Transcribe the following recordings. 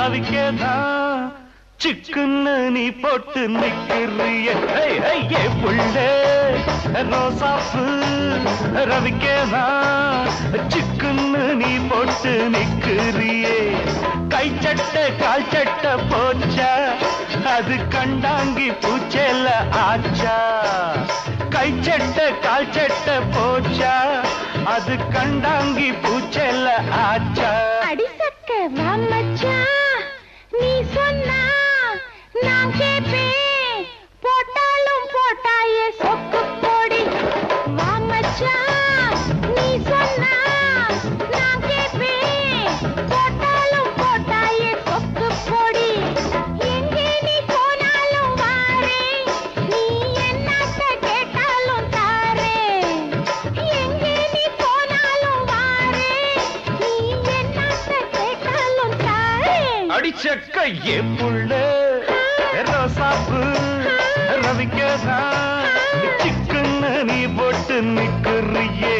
ரவிக்கேதான் சிக்குன்னு நீ போட்டு நிக்கிறிய hey, hey, ஏ புள்ள ரோசாப்பு ரவிக்கேதான் சிக்குன்னு நீ போட்டு நிக்கிறியே கை சட்ட கால் சட்ட போச்சா அது கண்டாங்கி பூச்சேல ஆச்சா கை சட்ட கால் சட்ட போச்சா அது கண்டாங்கி பூச்சேல ஆச்சா அடிசக்க மச்சான் நீ சொன்னா நான் கேப்பேன் போட்டாலும் போட்டாயே சொக்கு போடி மச்சான் நீ சொன்னா நான் கேப்பேன் போட்டாலும் போட்டாயே சொக்கு போடி எங்கே நீ போனாலும் வாரேன் நீ என்னத்த கேட்டாலும் தாரேன் எங்கே நீ போனாலும் வாரேன் நீ என்னத்த கேட்டாலும் தாரேன் அடிச்சக்க ஏ புள்ள ரோசாப்பு ரவிக்கதான் சிக்குன்னு நீ போட்டு நிக்கிறியே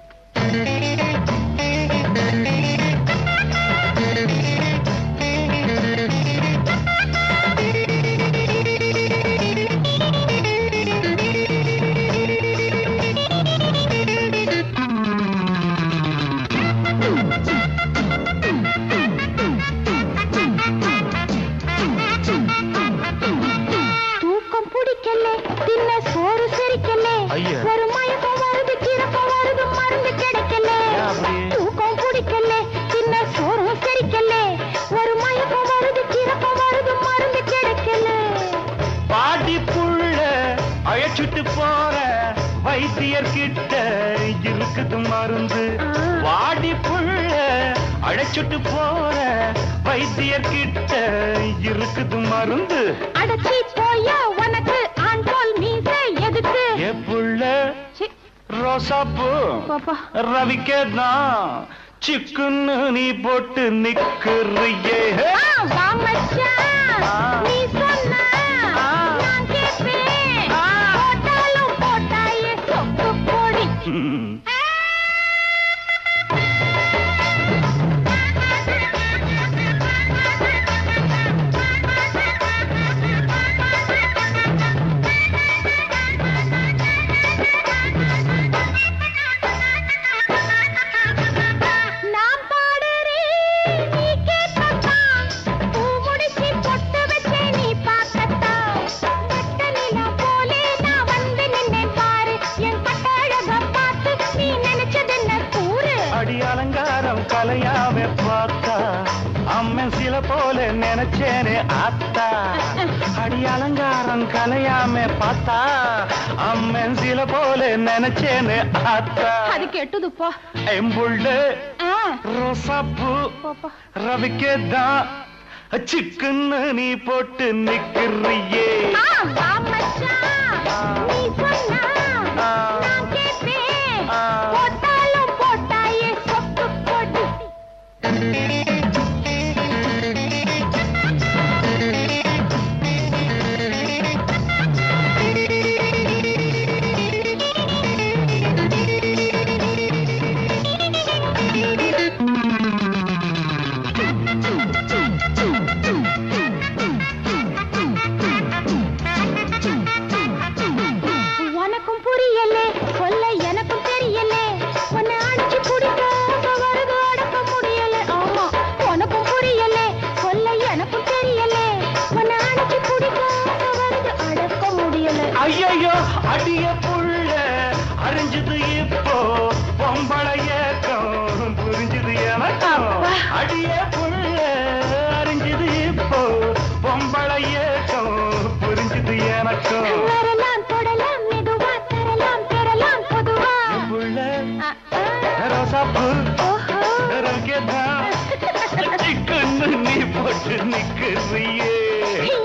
தூக்கம் பிடிக்கல தின்ன சோறு செரிக்கல ஐயா. ஒரு மயக்கம் வருது கிறக்கம் வருது மருந்து கிடைக்கல ஏன் அப்படி? தூக்கம் பிடிக்கல தின்ன சோறு செரிக்கல ஒரு மயக்கம் வருது கிறக்கம் வருது மருந்து கிடைக்கல பாடி புள்ள அழைச்சிட்டு போற வைத்தியர் கிட்ட இருக்குது மருந்து ஆ. வாடி புள்ள அழைச்சிட்டு போற வைத்தியர் கிட்ட இருக்குது மருந்து அடச்சி போயா உனக்கு ஆண் போல் மீச எதுக்கு ஏ புள்ள சி, ரோசாப்பூ பாப்பா ரவிக்கதான் சிக்குன்னு நீ போட்டு நிக்கிறியே ஆ, வா மச்சான். ஆ. நீ சொன்னா ஆ. நான் கேட்பேன். ஆ. போட்டாலும் போட்டாயே சொக்கு பொடி. ம். நான் பாடுறேன், நீ கேட்கத்தான். பூ முடிச்சு பொட்டு வச்சேன், நீ பார்க்கத்தான். வெட்ட நிலா போலே நான் வந்து நின்னேன் பாரு. என் கட்டழக பார்த்து நீ நினைச்சதென்ன கூறு அடி அலங்காரம் கலையாம பார்த்தா அம்மன் சில போல நினைச்சேனே ஆத்தா அடி அலங்காரம் கலையாம பார்த்தா அம்மன் சில போல நினைச்சேனே ஆத்தா அது கெட்டது போ எம்புள்ள ஆ, ரோசாப்பூ போப்பா. ரவிக்கதான் சிக்குன்னு நீ போட்டு நிக்கிறியே ஆ, வா மச்சான். நீ சொன்னா ஆ. நான் கேட்பேன். ஆ. போட்டாலும் போட்டாயே சொக்கு பொடி. உனக்கும் புரியல சொல்ல எனக்கும் தெரியல உன்னை அடிச்சு பிடிக்க வருது அடக்க முடியல ஆமா உனக்கும் புரியல சொல்ல எனக்கும் தெரியல உன்னை அடிச்சு பிடிக்க வருது அடக்க முடியல ஐயோ அடிய புள்ள அறிஞ்சது இப்போ பொம்பள ஏக்கம் புரிஞ்சது எனக்கும் அப்பா. அடிய புள்ள அறிஞ்சது இப்போ பொம்பள ஏக்கம் புரிஞ்சது எனக்கும் வரலாம் தொடலாம் மெதுவா தரலாம் பெறலாம் பொதுவா என் புள்ள ஆ, ஆ. ரோசாப்பூ ஓஹோ ரவிக்கதான் சிக்குன்னு நீ போட்டு நிக்கிறியே